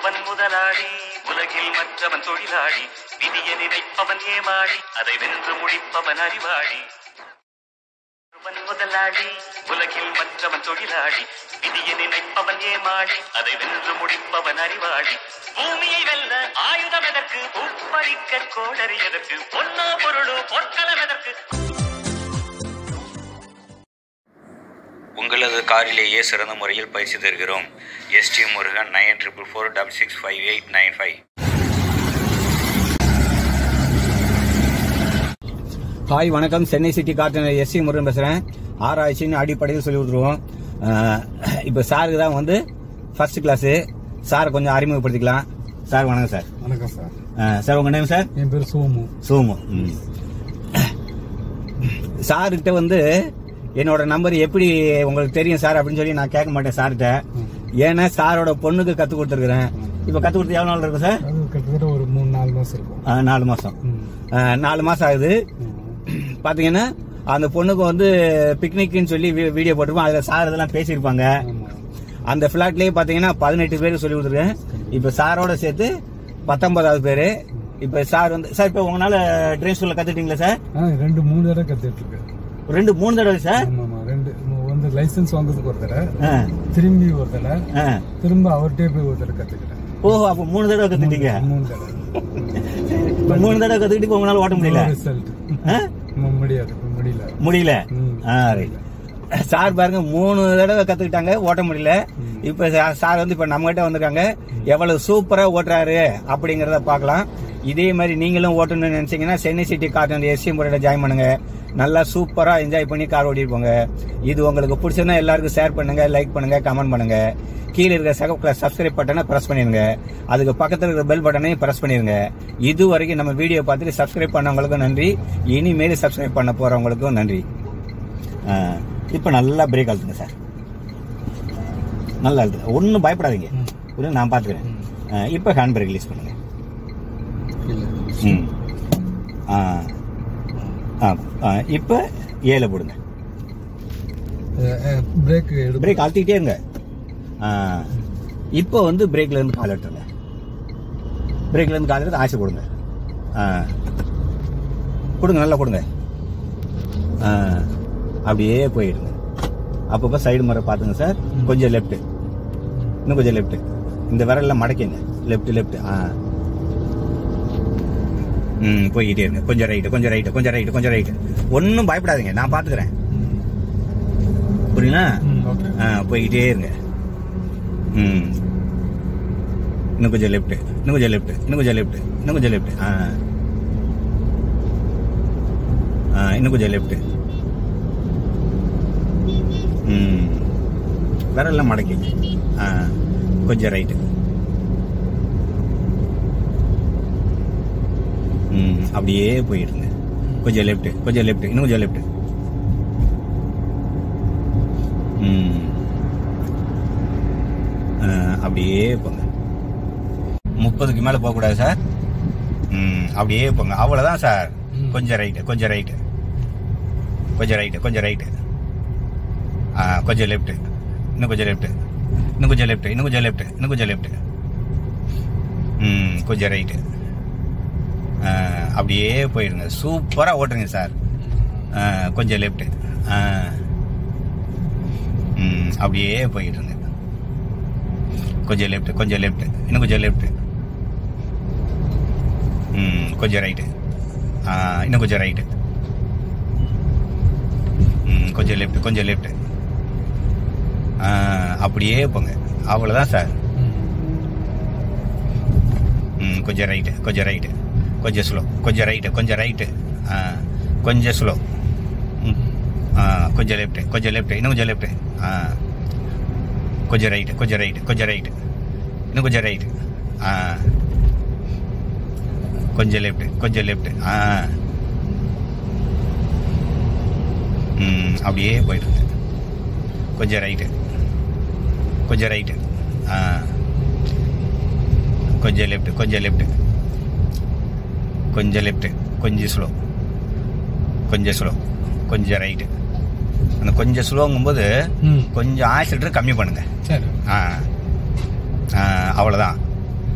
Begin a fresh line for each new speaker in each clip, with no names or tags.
ஒருவன் முதலாளி உலகில் மற்றவன் தொழிலாளி விதியை நினைப்பவன் ஏமாளி அதை வென்று முடிப்பவன் அறிவாளி ஒருவன் முதலாளி உலகில் மற்றவன் தொழிலாளி விதியை நினைப்பவன் ஏமாளி அதை வென்று முடிப்பவன் அறிவாளி பூமியை வெல்ல ஆயுதம் எதற்கு உப்பரிக்க கோடரி எதற்கு பொன்னோ பொருளோ பொற்களம் எதற்கு
உங்களது காரிலேயே சிறந்த முறையில் பயிற்சி தருகிறோம் SD Murugan nine triple four double six five eight nine five
hi வணக்கம் Chennai city garden S C Murugan பேசுகிறேன் ஆராய்ச்சின்னு அடிப்படையில் சொல்லி கொடுத்துருவோம் இப்போ சாருக்கு தான் வந்து ஃபர்ஸ்ட் கிளாஸு சாரை கொஞ்சம் அறிமுகப்படுத்திக்கலாம் சார் வணக்கம் சார்
வணக்கம் சார்
அஹ், சார் உங்கள் நேம் சார்
என் பேர் சோமு
சோமு ம். சார்கிட்ட வந்து என்னோட நம்பர் எப்படி உங்களுக்கு தெரியும் சார் அப்படின்னு சொல்லி நான் கேட்க மாட்டேன் சார்கிட்ட ஏன்னா சாரோட பொண்ணுக்கு கற்றுக் கொடுத்துருக்குறேன் இப்போ கற்றுக் கொடுத்து எவ்வளோ நாள் இருக்கும் சார்
அது கிட்டத்தட்ட ஒரு மூணு நாலு மாசம் இருக்கும்
அஹ், நாலு மாதம்
ம்.
நாலு மாதம் ஆகுது
ம்.
பாத்தீங்கன்னா அந்த பொண்ணுக்கு வந்து பிக்னிக்னு சொல்லி வீ- வீடியோ போட்டிருப்போம் அதுல சார் இதெல்லாம் பேசியிருப்பாங்க
ஆமா
அந்த பிளாட்லயே பாத்தீங்கன்னா பதினெட்டு பேருக்கு சொல்லி கொடுத்துருக்கேன் இப்ப சாரோட சேர்த்து பத்தொன்பதாவது பேரு இப்ப சார் வந்து சார் இப்ப உங்களால ட்ரெயின் ஸ்கூல்ல கத்துட்டீங்களா சார்
ஆ ரெண்டு மூணு தடவை கத்துட்டு இருக்கேன்
ரெண்டு மூணு தடவை சார்
ஆமா ஆமா ரெண்டு மு- வந்து லைசென்ஸ் வாங்குறதுக்கு ஒரு தடவை
ஆ,
திரும்பி ஒரு தடவை
ஆ.
திரும்ப அவர்கிட்டே போய் ஒரு தடவை கத்துக்கிறேன்
ஓஹோ அப்ப மூணு தடவை கத்துட்டீங்க
மூணு தடவை
இப்ப மூணு தடவை கத்துக்கிட்டு இப்ப உங்களால ஓட்ட முடியல
ரிசல்ட்
ஆ?
முடியாது இப்ப முடியல
முடியல
ம்.
ஆ, right. சார் பாருங்க மூணு தடவை கத்துக்கிட்டாங்க ஓட்ட முடியல இப்ப சா- சார் வந்து இப்ப நம்ம கிட்ட வந்திருக்காங்க எவ்வளவு சூப்பரா ஓட்டுறாரு அப்படிங்கறத பார்க்கலாம் இதே மாதிரி நீங்களும் ஓட்டணும்னு நினைச்சீங்கன்னா சென்னை சிட்டி கார் எஸ்சி முறையில ஜாயின் பண்ணுங்க நல்லா சூப்பரா என்ஜாய் பண்ணி கார் ஓட்டிட்டு போங்க இது உங்களுக்கு பிடிச்சதுன்னா எல்லாருக்கும் ஷேர் பண்ணுங்க லைக் பண்ணுங்க கமெண்ட் பண்ணுங்க கீழே இருக்கிற சக சப்ஸ்கிரைப் பட்டனை பிரஸ் பண்ணிருங்க அதுக்கு பக்கத்துல இருக்கிற பெல் பட்டனையும் பிரஸ் பண்ணிருங்க இது வரைக்கும் நம்ம வீடியோ பார்த்துட்டு சப்ஸ்கிரைப் பண்ணவங்களுக்கும் நன்றி இனிமேல் சப்ஸ்கிரைப் பண்ண போறவங்களுக்கும் நன்றி ஆ, இப்ப நல்லா பிரேக் அழுத்துங்க சார் நல்லா அழுத்துங்க ஒன்றும் பயப்படாதீங்க புரியுது நான் பார்த்துக்கிறேன் ஆ, இப்ப ஹேண்ட் பிரேக் ரிலீஸ் பண்ணுங்க
இல்ல
ம் ஆ ஆ ஆ, இப்ப ஏழை போடுங்க
பிரேக் எடு
பிரேக் அழுத்திக்கிட்டே இருங்க ஆ, இப்போ வந்து பிரேக்ல இருந்து கால் எடுத்துருங்க பிரேக்ல இருந்து கால் எடுத்து ஆசை கொடுங்க ஆ. கொடுங்க நல்லா கொடுங்க ஆ, அப்படியே போயிடுங்க அப்பப்போ சைடு முறை பார்த்துங்க சார் கொஞ்சம் லெஃப்ட் இன்னும் கொஞ்சம் லெஃப்ட் இந்த விரல்ல மடக்கிங்க லெஃப்ட் லெஃப்ட் ஆ ம் போய்கிட்டே இருங்க கொஞ்சம் ரைட்டு கொஞ்சம் ரைட்டு கொஞ்சம் ரைட்டு கொஞ்சம் ரைட்டு ஒன்றும் பயப்படாதீங்க நான் பார்த்துக்கிறேன் புரியுங்களா
ம், ஓகே
ஆ போய்கிட்டே இருங்க ம் இன்னும் கொஞ்சம் லெஃப்ட் இன்னும் கொஞ்சம் லெஃப்ட் இன்னும் கொஞ்சம் லெஃப்ட் இன்னும் கொஞ்சம் லெஃப்ட் ஆ ஆ இன்னும் கொஞ்சம் லெஃப்ட் ம் விரல்லாம் மடக்கி ஆ கொஞ்சம் ரைட்டு ம் அப்படியே போயிடுங்க கொஞ்சம் லெஃப்ட் கொஞ்சம் லெஃப்ட் இன்னும் கொஞ்சம் லெஃப்ட் ம் ஆ, அப்படியே போங்க முப்பதுக்கு மேல போக கூடாது சார் ம் அப்படியே போங்க அவ்வளவுதான் சார்
ம்.
கொஞ்சம் ரைட்டு கொஞ்சம் ரைட்டு கொஞ்சம் ரைட்டு கொஞ்சம் ரைட்டு ஆ கொஞ்சம் லெஃப்ட் இன்னும் கொஞ்சம் லெஃப்ட் இன்னும் கொஞ்சம் லெஃப்ட் இன்னும் கொஞ்சம் லெஃப்ட் இன்னும் கொஞ்சம் லெஃப்ட் ம் கொஞ்சம் ரைட்டு அப்படியே போயிடுங்க சூப்பரா ஓட்டுறீங்க சார் ஆ, கொஞ்சம் லெஃப்ட் ம் அப்படியே போயிடுங்க கொஞ்சம் லெஃப்ட் கொஞ்சம் லெஃப்ட் இன்னும் கொஞ்சம் லெஃப்ட் ம் கொஞ்சம் ரைட்டு இன்னும் கொஞ்சம் ரைட்டு ம் கொஞ்சம் லெஃப்ட் கொஞ்சம் லெஃப்ட் அப்படியே போங்க அவ்வளோதான் சார் ம் கொஞ்சம் ரைட்டு கொஞ்சம் ரைட்டு கொஞ்சம் ஸ்லோ கொஞ்சம் ரைட்டு கொஞ்சம் ரைட்டு கொஞ்சம் ஸ்லோ கொஞ்சம் லெஃப்ட் கொஞ்சம் லெஃப்ட் இன்னும் கொஞ்சம் லெஃப்ட் கொஞ்சம் ரைட்டு கொஞ்சம் ரைட்டு கொஞ்சம் ரைட்டு இன்னும் கொஞ்சம் ரைட்டு ஆ கொஞ்சம் லெஃப்ட் கொஞ்சம் லெஃப்ட் ஆ ம் அப்படியே போயிடுங்க கொஞ்சம் ரைட்டு கொஞ்சம் ரைட்டு ஆ கொஞ்சம் லெஃப்ட் கொஞ்சம் லெஃப்ட் கொஞ்சம் லெஃப்ட் கொஞ்சம் ஸ்லோ கொஞ்சம் ஸ்லோ கொஞ்சம் ரைட்டு அந்த கொஞ்சம் ஸ்லோங்கும்போது
ம்
கொஞ்சம் ஆக்சிலேட்டர் கம்மி பண்ணுங்க
சரி
ஆ ஆ, அவ்வளவுதான்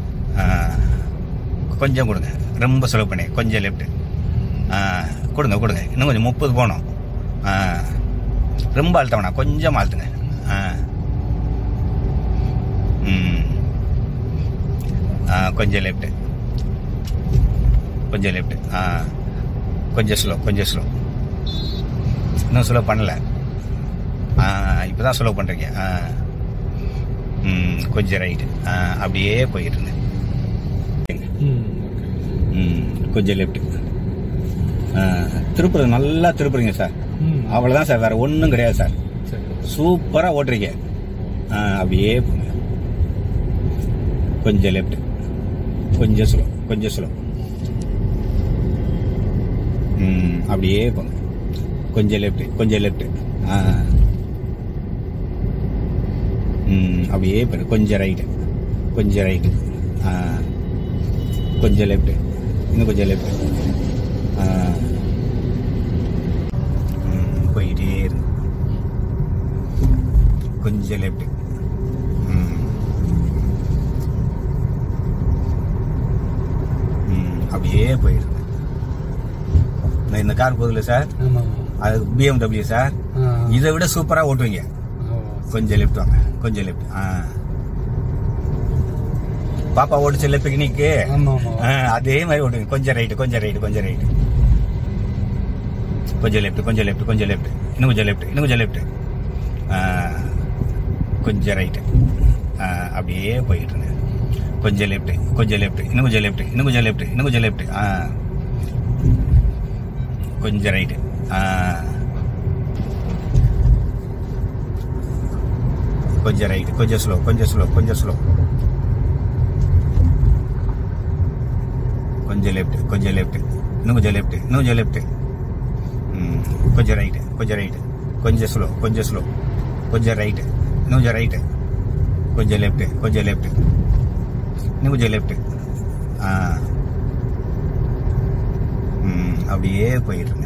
கொஞ்சம் கொடுங்க ரொம்ப ஸ்லோ பண்ணி கொஞ்சம் லெஃப்ட் கொடுங்க கொடுங்க இன்னும் கொஞ்சம் முப்பது போகணும் ஆ, ரொம்ப அழுத்த வேணாம் கொஞ்சம் அழுத்துங்க ஆ. ம் ஆ, கொஞ்சம் லெஃப்ட் கொஞ்சம் லெஃப்ட் ஆ கொஞ்சம் ஸ்லோ கொஞ்சம் ஸ்லோ இன்னும் ஸ்லோ பண்ணல ஆ இப்போ தான் ஸ்லோ பண்ணுறீங்க ஆ ம் கொஞ்சம் ரைட்டு ஆ அப்படியே போயிருங்க
ம் ஓகே
ம் கொஞ்சம் லெஃப்ட் திருப்புறது நல்லா திருப்புறீங்க சார்
ம்
அவ்வளோதான் சார் வேற ஒன்றும் கிடையாது சார்
சரி
சூப்பராக ஓட்டுறீங்க ஆ, அப்படியே போங்க கொஞ்சம் லெஃப்ட் கொஞ்சம் ஸ்லோ கொஞ்சம் ஸ்லோ ம் அப்படியே போங்க கொஞ்சம் லெஃப்ட் கொஞ்சம் லெஃப்ட் ஆ ம் அப்படியே போங்க கொஞ்சம் ரைட்டு கொஞ்சம் ரைட்டு ஆ கொஞ்சம் லெஃப்ட் இன்னும் கொஞ்சம் லெஃப்ட் ஆ ம், போயிட்டே இருக்கு கொஞ்சம் லெஃப்ட் அப்படியே போயிடுது நான் இந்த கார் போகுதுல சார்
ஆமாம் ஆமாம்
அது பிஎம்டபிள்யூ சார்
ஆ
இதை விட சூப்பரா ஓட்டுவீங்க
ஓ
கொஞ்சம் லெஃப்ட் வாங்க கொஞ்சம் லெஃப்ட் ஆ பாப்பா ஓடிச்சல பிக்னிக்கு
ஆமாம் ஆமாம்
அதே மாதிரி ஓட்டுவீங்க கொஞ்சம் ரைட்டு கொஞ்சம் ரைட்டு கொஞ்சம் ரைட்டு கொஞ்சம் லெஃப்ட் கொஞ்சம் லெஃப்ட் கொஞ்சம் லெஃப்ட் இன்னும் கொஞ்சம் லெஃப்ட் இன்னும் கொஞ்சம் லெஃப்ட் கொஞ்சம் ரைட்டு அப்படியே போயிட்டு இருங்க கொஞ்சம் லெஃப்ட் கொஞ்சம் லெஃப்ட் இன்னும் கொஞ்சம் லெஃப்ட் இன்னும் கொஞ்சம் லெஃப்ட் இன்னும் கொஞ்சம் லெஃப்ட் கொஞ்சம் ரைட்டு கொஞ்சம் ரைட் கொஞ்சம் ஸ்லோ கொஞ்சம் ஸ்லோ கொஞ்சம் ஸ்லோ கொஞ்சம் லெஃப்ட் கொஞ்சம் லெஃப்ட் இன்னும் கொஞ்சம் லெஃப்ட் இன்னும் கொஞ்சம் லெஃப்ட் கொஞ்சம் ரைட்டு கொஞ்சம் ரைட்டு கொஞ்சம் ஸ்லோ கொஞ்சம் ஸ்லோ கொஞ்சம் ரைட்டு இன்னும் கொஞ்சம் ரைட்டு கொஞ்சம் லெஃப்ட் கொஞ்சம் லெஃப்ட் இன்னும் கொஞ்சம் லெஃப்ட் ஆ ம், அப்படியே போயிட்டுருங்க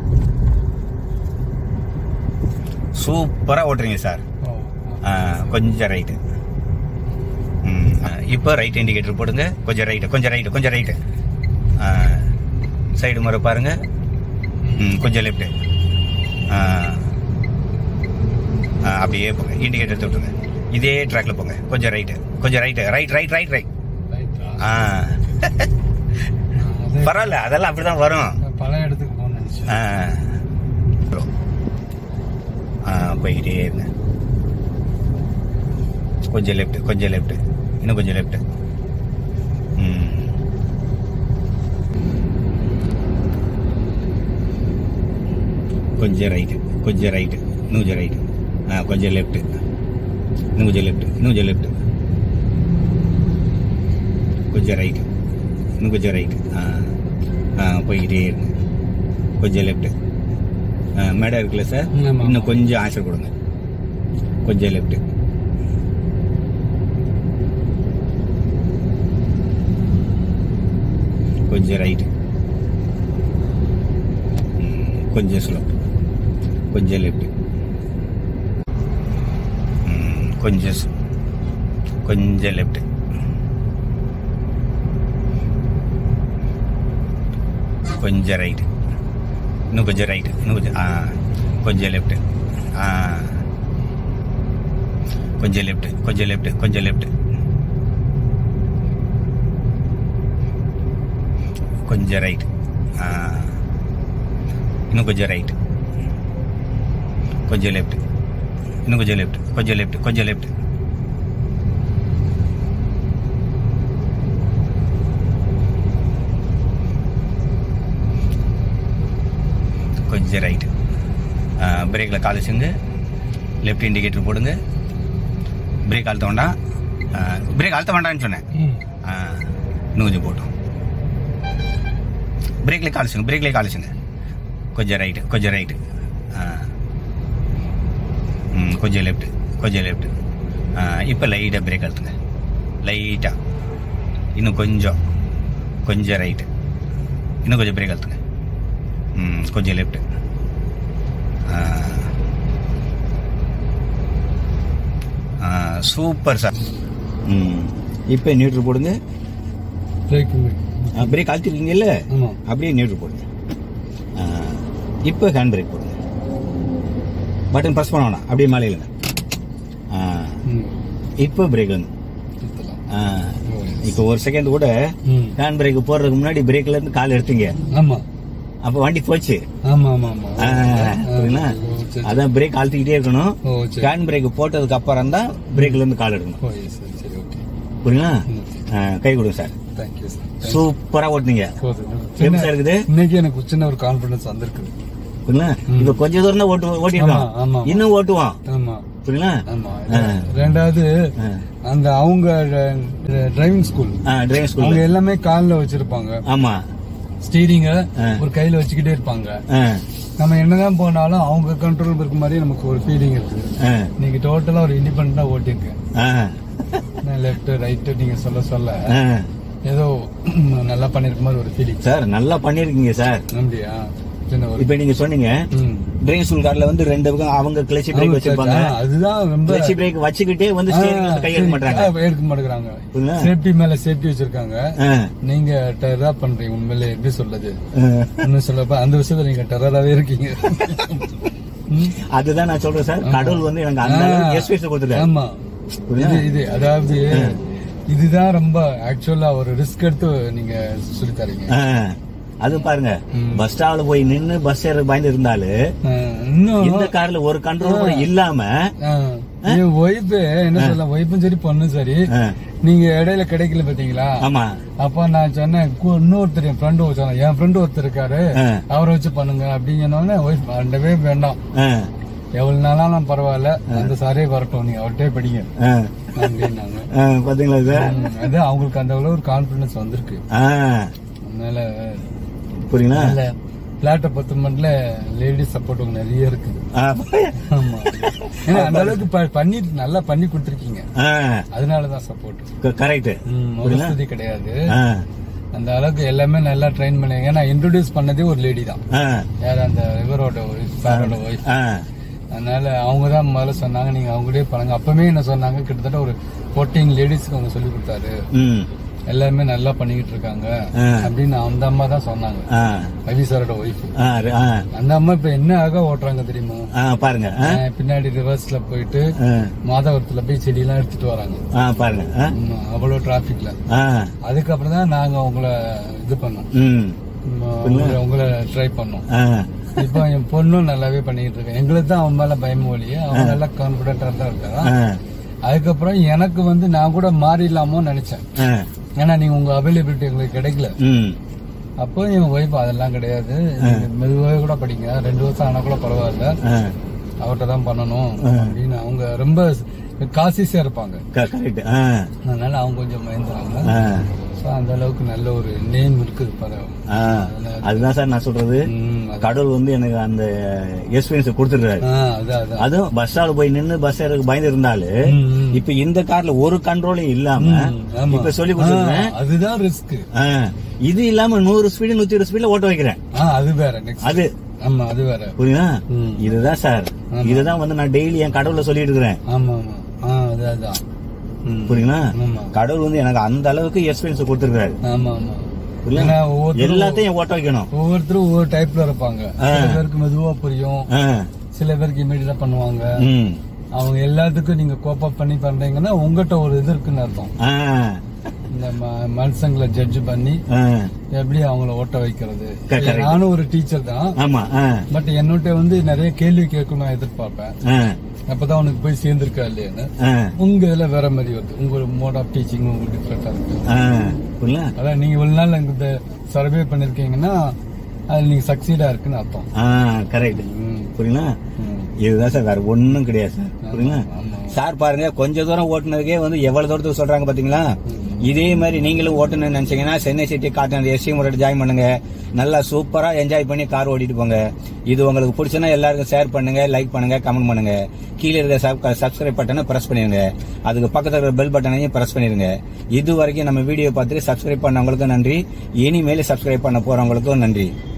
சூப்பராக ஓட்டுறீங்க சார்
ஓ
ஆ, கொஞ்சம் ரைட்டு ம், ஆ, இப்போ ரைட் இண்டிகேட்டர் போடுங்க கொஞ்சம் ரைட்டு கொஞ்சம் ரைட்டு கொஞ்சம் ரைட்டு சைடு முறை பாருங்க ம், கொஞ்சம் லெஃப்ட் அப்படியே போங்க இண்டிகேட்டர் தொட்டுங்க இதே ட்ராக்ல போங்க கொஞ்சம் ரைட்டு கொஞ்சம் right right right right right
ரைட்டா
ஆ
அது
பரவாயில்ல அதெல்லாம் அப்படிதான் வரும்
பழைய இடத்துக்கு போகணும்னு நினச்சேன்
ஆ. Slow. ஆ போயிட்டே இருங்க கொஞ்சம் லெஃப்ட் கொஞ்சம் லெஃப்ட் இன்னும் கொஞ்சம் லெஃப்ட் ம் கொஞ்சம் ரைட்டு கொஞ்சம் ரைட்டு இன்னும் கொஞ்சம் ரைட்டு ஆ கொஞ்சம் லெஃப்ட் இன்னும் கொஞ்சம் லெஃப்ட் இன்னும் கொஞ்சம் லெஃப்ட் கொஞ்சம் ரைட்டு இன்னும் கொஞ்சம் ரைட்டு ஆ ஆ போய்கிட்டே இருங்க கொஞ்சம் லெஃப்ட் மேடம் இருக்குல்ல சார்
ஆமா.
இன்னும் கொஞ்சம் ஆன்சர் கொடுங்க கொஞ்சம் லெஃப்ட் கொஞ்சம் ரைட்டு கொஞ்சம் ஸ்லோ கொஞ்சம் லெஃப்ட் கொஞ்சம் s- கொஞ்சம் லெஃப்ட் கொஞ்சம் ரைட்டு இன்னும் கொஞ்சம் ரைட்டு இன்னும் கொஞ்சம் ஆ கொஞ்சம் லெஃப்ட் ஆ கொஞ்சம் லெஃப்ட் கொஞ்சம் லெஃப்ட் கொஞ்சம் லெஃப்ட் கொஞ்சம் ரைட் ஆ இன்னும் கொஞ்சம் ரைட் கொஞ்சம் லெஃப்ட் இன்னும் கொஞ்சம் லெஃப்ட் கொஞ்சம் லெஃப்ட் கொஞ்சம் லெஃப்ட் கொஞ்சம் ரைட்டு பிரேக்கில் கால் வச்சுங்க லெஃப்ட் இண்டிகேட்டர் போடுங்க பிரேக் அழுத்த வேண்டாம் பிரேக் அழுத்த வேண்டாம்னு சொன்னேன்
ம்
ஆ, இன்னும் கொஞ்சம் போட்டோம் பிரேக்லேயே காலிச்சுங்க பிரேக்லேயே காலிச்சுங்க கொஞ்சம் ரைட்டு கொஞ்சம் ரைட்டு ம் கொஞ்சம் லெஃப்ட் கொஞ்சம் லெஃப்ட் இப்போ லைட்டாக பிரேக் அழுத்துங்க லைட்டாக இன்னும் கொஞ்சம் கொஞ்சம் ரைட்டு இன்னும் கொஞ்சம் பிரேக் அழுத்துங்க ம் கொஞ்சம் லெஃப்ட் சூப்பர் சார் ம் இப்போ நியூட்ரு போடுங்க
பிரேக்
பிரேக் அழுத்திருக்கீங்கல்ல
ஆமா
அப்படியே நியூட்ரல் போடுங்க ஆ, இப்போ ஹேண்ட் பிரேக் போடுங்க பட்டன் ப்ரெஸ் பண்ண வேணாம் அப்படியே மேலே இல்லைங்க
ம்
இப்போ பிரேக் வந்து
சுத்தலாம்
ஆ,
ஓ, yes.
இப்போ ஒரு செகண்ட் கூட
ம்
ஹேண்ட் பிரேக் போடுறதுக்கு முன்னாடி பிரேக்ல இருந்து கால் எடுத்தீங்க
ஆமா
அப்ப வண்டி போச்சு
ஆமா ஆமா ஆமா
ஆ, புரியுதுங்களா?
ஓ, சரி, சரி.
அதான் பிரேக் அழுத்திக்கிட்டே இருக்கணும்
ஓ சரி
ஹேண்ட் பிரேக் போட்டதுக்கு அப்புறம் தான் பிரேக்ல இருந்து கால் எடுக்கணும்
ஓ yes, சரி சரி ஓகே
புரியுங்களா
ம்.
ஆ, கை கொடுங்க சார்
தேங்க்யூ சார்
சூப்பரா ஓட்டுனீங்க
போதும்
எப்படி சார் இருக்குது
இன்னைக்கு எனக்கு சின்ன ஒரு கான்பிடன்ஸ் வந்திருக்குது
புரியுங்களா இப்ப கொஞ்ச தூரம் தான் ஓட்டு ஓட்டிருக்கோம்
ஆமா, ஆமா.
இன்னும் ஓட்டுவோம்
ஆமா
புரியுங்களா
ஆமா
ஆ.
ரெண்டாவது
ஆ.
அந்த அவங்க டிரைவிங் ஸ்கூல்
டிரைவிங்
அவங்க
ஸ்கூல்ல
எல்லாமே கால்ல வச்சிருப்பாங்க
ஆமா
ஸ்டீரிங்க
ஆ.
ஒரு கையில வச்சுக்கிட்டே இருப்பாங்க
ஆ,
நம்ம என்னதான் போனாலும் அவங்க கண்ட்ரோல் இருக்க மாதிரி நமக்கு ஒரு ஃபீலிங் இருக்கு
ஆ,
நீங்க டோட்டலா ஒரு இண்டிபெண்டா ஓட்டிருக்கேன்
ஆ,
லெஃப்ட் ரைட் நீங்க சொல்ல சொல்ல
ஆ.
ஏதோ நல்லா பண்ணிருக்க மாதிரி ஒரு ஃபீலிங்
சார் நல்லா பண்ணிருக்கீங்க சார்
நம்பியா சின்ன ஒரு
இப்ப நீங்க சொன்னீங்க
ம்.
டிரைவிங் ஸ்கூல் கார்ல வந்து ரெண்டு பக்கம் அவங்க கிளச்சி பிரேக்
ஆமா,
வச்சிருப்பாங்க
ஆ, அதுதான் ரொம்ப
கிளச்சி பிரேக் வச்சுக்கிட்டே வந்து ஸ்டேரிங் வந்து கை எடுக்க மாட்டாங்க
ஆ, எடுக்க மாட்டேங்கிறாங்க
புரியுதா?
சேஃப்டி மேல சேஃப்டி வச்சிருக்காங்க
ஆ,
நீங்க டெரரா பண்றீங்க உண்மையிலே எப்படி சொல்றது
ஆ.
இன்னும் சொல்லப்ப அந்த விஷயத்துல நீங்க டெரராவே இருக்கீங்க ம்.
அதுதான் நான் சொல்றேன் சார் கடவுள் வந்து எனக்கு அந்த
ஆ.
எஸ்பேஸ் கொடுத்துருக்காரு
ஆமா
புரியுதா?
இது இது அதாவது இதுதான் ரொம்ப ஆக்சுவலா ஒரு ரிஸ்க் எடுத்து நீங்க சொல்லி தரீங்க
ஆ, அது பாருங்க
ம்.
பஸ் ஸ்டாப்ல போய் நின்னு பஸ் ஏற பயந்து இருந்தாலு
ஆ, இன்னும்
இந்த கார்ல ஒரு கண்ட்ரோல் கூட இல்லாம
ஆ, என் ஒய்ஃபு என்ன சொல்ல ஒய்ஃபும் சரி பொண்ணும் சரி
ஆ,
நீங்க இடையில கிடைக்கல பாத்தீங்களா
ஆமா
அப்ப நான் சொன்னேன் கு- இன்னொருத்தர் என் ஃப்ரெண்டு சொன்னேன் என் ஃப்ரெண்டு ஒருத்தர் இருக்காரு
ஆ.
அவரை வச்சு பண்ணுங்க அப்படிங்கனோடனே ஒய்ஃப் வேண்டவே வேண்டாம்
ஆ,
எவ்வளவு நாளாலும் பரவாயில்ல அந்த சாரே வரட்டும் நீங்க அவர்கிட்டே படிங்க
ஆ,
அப்படின்னாங்க
ஆ, பாத்தீங்களா சார்
ம், அது அவங்களுக்கு அந்த அளவு ஒரு கான்பிடன்ஸ் வந்திருக்கு
ஆ,
அதனால
புரியுங்களா
நல்ல பிளாட் அப்பார்ட்மெண்ட்ல லேடிஸ் சப்போர்ட் நிறைய இருக்குது
ஆ,
ஆமா ஏன்னா அந்த அளவுக்கு ப- பண்ணி நல்லா பண்ணி கொடுத்துருக்கீங்க
ஆ,
அதனாலதான் சப்போர்ட்
க- கரெக்ட்
வசதி கிடையாது
ஆ,
அந்த அளவுக்கு எல்லாமே நல்லா ட்ரெயின் பண்ணி ஏன்னா இன்ட்ரோடியூஸ் பண்ணதே ஒரு லேடி தான்
ஆ,
யார் அந்த இவரோட ஒய்ஃப் சாரோட ஒய்ஃப்
ஆ,
அதனால அவங்க தான் முதல்ல சொன்னாங்க நீங்க அவங்களே பண்ணுங்க அப்பவே என்ன சொன்னாங்க கிட்டத்தட்ட ஒரு ஃபோர்டீன் லேடிஸ்க்கு அவங்க சொல்லி கொடுத்தாரு
ம்,
எல்லாருமே நல்லா பண்ணிக்கிட்டு இருக்காங்க
ஆ.
அப்படின்னு அந்த அம்மா தான் சொன்னாங்க
ஆ,
ரவி சாரோட ஒய்ஃப்
ஆ, ஆ,
அந்த அம்மா இப்ப என்ன அழகா ஓட்டுறாங்க தெரியுமா
ஆ, பாருங்க ஆ,
அஹ் பின்னாடி ரிவர்ஸ்ல போயிட்டு
ஆ,
மாதவரத்துல போய் செடி எல்லாம் எடுத்துட்டு வராங்க
ஆ, பாருங்க ஆ,
ஆமா, அவ்வளவு டிராபிக்ல
ஆ,
அதுக்கப்புறம் தான் நாங்க உங்களை இது பண்ணோம்
ம்,
உம், உங்களை- உங்களை ட்ரை பண்ணோம்
ஆ,
இப்போ என் பொண்ணும் நல்லாவே பண்ணிட்டு இருக்கேன் எங்களுக்கு தான் அவன் மேல பயம் ஒழிய அவன் நல்லா கான்பிடண்டா தான் இருக்கான்
ஆ,
அதுக்கப்புறம் எனக்கு வந்து நான் கூட மாறிடலாமோ நினைச்சேன்
ஆ,
ஏன்னா நீங்க உங்க அவைலபிலிட்டி உங்களுக்கு கிடைக்கல
ம்,
அப்போ என் ஒய்ஃப் அதெல்லாம் கிடையாது நீங்க மெதுவாக கூட படிங்க ரெண்டு வருஷம் ஆனா கூட பரவாயில்ல
ஆ,
அவர்கிட்ட தான் பண்ணணும் அப்படின்னு அவங்க ரொம்ப காசிஸா இருப்பாங்க
க- கரெக்ட் ஆ,
அதனால அவங்க கொஞ்சம் பயந்துறாங்க
ஆ,
ஸோ அந்த அளவுக்கு நல்ல ஒரு நேம் இருக்குது பரவாயில்ல
ஆ, அதுதான் சார் நான் சொல்றது
ம், அது-
கடவுள் வந்து எனக்கு அந்த எக்ஸ்பீரியன்ஸ் கொடுத்துருக்காரு
ஆ, அதான் அதான்
அதுவும் பஸ் ஸ்டாப்ல போய் நின்னு பஸ் ஏறதுக்கு பயந்து இருந்தாலு
ம், ம்.
இப்ப இந்த கார்ல ஒரு கண்ட்ரோலும் இல்லாம
ம், ஆமா.
இப்ப சொல்லி
ஆ,
கொடுத்துருக்கேன்
அதுதான் ரிஸ்க்
ஆ, இது இல்லாம நூறு ஸ்பீடு நூத்தி இருபது ஸ்பீட்ல ஓட்ட வைக்கிறேன்
ஆ அது வேற நெக்ஸ்ட்
அது
ஆமா அது வேற
புரியுதா
ம்.
இதுதான் சார்
ஆமா.
இதுதான் வந்து நான் டெய்லி என் கடவுள சொல்லிட்டு இருக்கிறேன்
ஆமா ஆமா ஆ அது அதான் ம்.
புரியுங்களா
ஆமா
கடவுள் வந்து எனக்கு அந்த அளவுக்கு எக்ஸ்பீரியன்ஸ் கொடுத்துருக்காரு
ஆமா ஆமா
புரியுதா?
ஏன்னா ஒவ்வொருத்தரும்
எல்லாத்தையும் ஓட்ட வைக்கணும்
ஒவ்வொருத்தரும் ஒவ்வொரு டைப்ல இருப்பாங்க
ஆ.
சில பேருக்கு மெதுவா புரியும்
ஆ,
சில பேருக்கு இமீடியட்டா பண்ணுவாங்க
ம்,
அவங்க எல்லாத்துக்கும் நீங்க கோப் அப் பண்ணி பண்றீங்கன்னா உங்ககிட்ட ஒரு இது இருக்குன்னு அர்த்தம்
ஆ,
இந்த ம- மனுஷங்களை ஜட்ஜ் பண்ணி
ஆ,
எப்படி அவங்கள ஓட்ட வைக்கிறது
க- correct.
நானும் ஒரு டீச்சர் தான்
ஆமா ஆ,
பட் என்னட்ட வந்து நிறைய கேள்வி கேட்கணும் நான் எதிர்பார்ப்பேன்
ஆ,
அப்பதான் உனக்கு போய் சேர்ந்திருக்கா இல்லையான்னு
ஆ,
உங்க இதுல வேற மாதிரி வருது உங்க மோட் ஆஃப் டீச்சிங் உங்களுக்கு டிஃப்ரெண்டா இருக்கு
ஆ, புரியுங்களா
அதான் நீங்க இவ்வளவு நாள் இந்த சர்வே பண்ணிருக்கீங்கன்னா அது நீங்க சக்சீடா இருக்குன்னு அர்த்தம்
ஆ கரெக்ட்
ம்.
புரியுங்களா
ம்.
இதுதான் சார் வேற ஒண்ணும் கிடையாது சார் புரியுங்களா
ஆமா.
சார் பாருங்க கொஞ்ச தூரம் ஓட்டுனதுக்கே வந்து எவ்வளவு தூரத்துக்கு சொல்றாங்க பாத்தீங்களா இதே மாதிரி நீங்களும் ஓட்டணும்னு நினைச்சீங்கன்னா சென்னை சிட்டி காட்டன் எஸ்சி முறை ஜாயின் பண்ணுங்க நல்லா சூப்பரா என்ஜாய் பண்ணி கார் ஓட்டிட்டு போங்க இது உங்களுக்கு பிடிச்சுன்னா எல்லாருக்கும் ஷேர் பண்ணுங்க லைக் பண்ணுங்க கமெண்ட் பண்ணுங்க கீழே இருக்க சப்ஸ்கிரைப் பட்டனை பிரஸ் பண்ணிருங்க அதுக்கு பக்கத்துல இருக்கிற பெல் பட்டனையும் பிரஸ் பண்ணிருங்க இது வரைக்கும் நம்ம வீடியோ பார்த்துட்டு சப்ஸ்கிரைப் பண்ணவங்களுக்கும் நன்றி இனிமேல் சப்ஸ்கிரைப் பண்ண போறவங்களுக்கும் நன்றி